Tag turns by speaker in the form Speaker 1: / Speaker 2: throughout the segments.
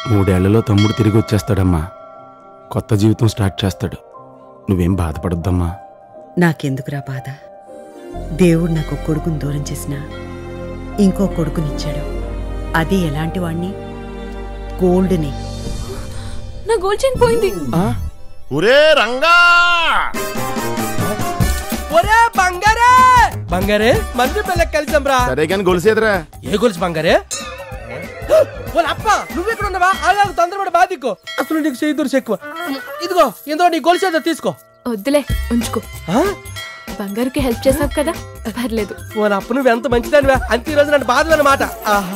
Speaker 1: మూడేళ్లలో తమ్ముడు తిరిగి వచ్చేస్తాడమ్మా కొత్త జీవితం స్టార్ట్ చేస్తాడు నువ్వేం బాధపడొద్దమ్మా
Speaker 2: నాకెందుకురా బాధ దేవుడు నాకు కొడుకుని దూరం చేసిన ఇంకో కొడుకునిచ్చాడు అది ఎలాంటి వాణ్ణి గోల్డ్ని
Speaker 3: నా గోల్డ్ చైన్ పోయింది
Speaker 4: ఒరే రంగా
Speaker 5: ఒరే బంగారే బంగారే మంది పిల్లకి కలిసాం రా
Speaker 4: సరే కానీ గొలిసేదిరా
Speaker 5: ఏ గొలుసు బంగారే వాళ్ళ అప్ప నువ్వు ఎక్కడ ఉన్నావా ఆగాకు తొందరపడి బాధికో అసలు నీకు చేయి దురుసు ఎక్కువ ఇదిగో ఇందులో నీ గొలుసు ఏదో తీసుకో
Speaker 3: వద్దులే ఉంచుకో
Speaker 5: ఆ?
Speaker 3: బంగారుకి హెల్ప్ చేసావు కదా పర్లేదు
Speaker 5: వాళ్ళ అప్ప నువ్వు ఎంత మంచిదానివా అంతే ఈ రోజు నన్ను బాధలు అన్నమాట ఆహా.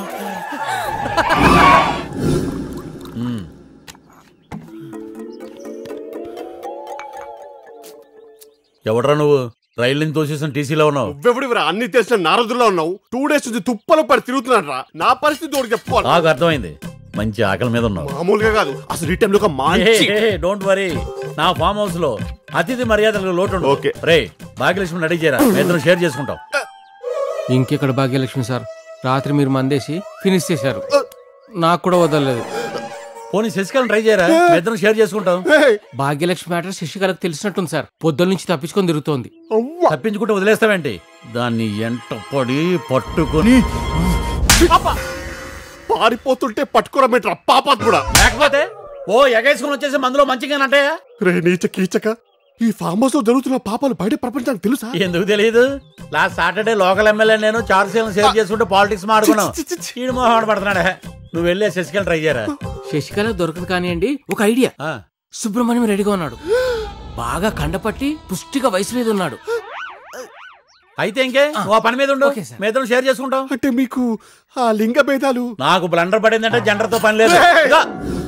Speaker 6: ఎవడ్రా నువ్వు రైలు నుంచి తోసేసిన టీసీలో ఉన్నావు
Speaker 4: నువ్వెవడివిరా అన్ని తెలిసిన నారదుల్లో ఉన్నావు టూ డేస్ నుంచి తుప్పలు పడి తిరుగుతున్నాడు రా నా పరిస్థితి తోడు చెప్పుకోవాలి
Speaker 6: నాకు అర్థమైంది మంచి ఆకలి మీద ఉన్నావు
Speaker 4: మామూలుగా కాదు అసలు ఈ టైంలో ఒక మంచి
Speaker 6: డోంట్ వరీ నా ఫామ్ హౌస్ లో అతిథి మర్యాదలకు లోటు
Speaker 4: ఓకే.
Speaker 6: రే భాగ్యలక్ష్మి రెడీ చేయరా ఇద్దరం షేర్ చేసుకుంటాం
Speaker 7: ఇంకెక్కడ భాగ్యలక్ష్మి సార్ రాత్రి మీరు మందేసి ఫినిష్ చేశారు నాకు కూడా వదలలేదు
Speaker 6: పోనీ శశికళని ట్రై చేయరా ఇద్దరం షేర్ చేసుకుంటాం
Speaker 4: ఏయ్,
Speaker 7: భాగ్యలక్ష్మి మ్యాటర్ శశికళకు తెలిసినట్టుంది సార్ పొద్దున్న నుంచి తప్పించుకొని తిరుగుతోంది
Speaker 4: అవ్వ.
Speaker 6: తప్పించుకుంటే వదిలేస్తావేంటి దాన్ని ఎంట పడి పట్టుకొని
Speaker 4: అబ్బా! పారిపోతుంటే పట్టుకోరమేట్రా పాపాత్ కూడా
Speaker 6: లేకపోతే ఓ ఎగేసుకుని వచ్చేసి మందులో మంచిగానంటే
Speaker 4: రే నీచ కీచక ఈ ఫామ్ హౌస్ లో జరుగుతున్న పాపాలు బయట ప్రపంచానికి తెలుసా
Speaker 6: ఎందుకు తెలియదు లాస్ట్ సాటర్డే లోకల్ ఎమ్మెల్యే నేను చార్ సీలను సేవ్ చేసుకుంటూ పాలిటిక్స్ మాడుకున్నాం
Speaker 4: చి, చి, చి, చి.
Speaker 6: ఈడు మొహం పడుతున్నాడే నువ్వు వెళ్ళే శశికళ ట్రై చేయరా
Speaker 7: శశికళ దొరకదు కానివ్వండి ఒక ఐడియా
Speaker 6: ఆ,
Speaker 7: సుబ్రహ్మణ్యం రెడీగా ఉన్నాడు బాగా కండపట్టి పుష్టిగా వయసు మీద ఉన్నాడు
Speaker 6: అయితే ఇంకే నువ్వు ఆ పని మీద ఉండు
Speaker 7: ఓకే సార్.
Speaker 6: మీ ఇద్దరం షేర్ చేసుకుంటాం
Speaker 4: అంటే మీకు ఆ లింగ భేదాలు
Speaker 6: నాకు బ్లండర్ పడిందంటే జెండర్ తో పని లేదు
Speaker 4: ఏయ్!
Speaker 6: ఇదిగో,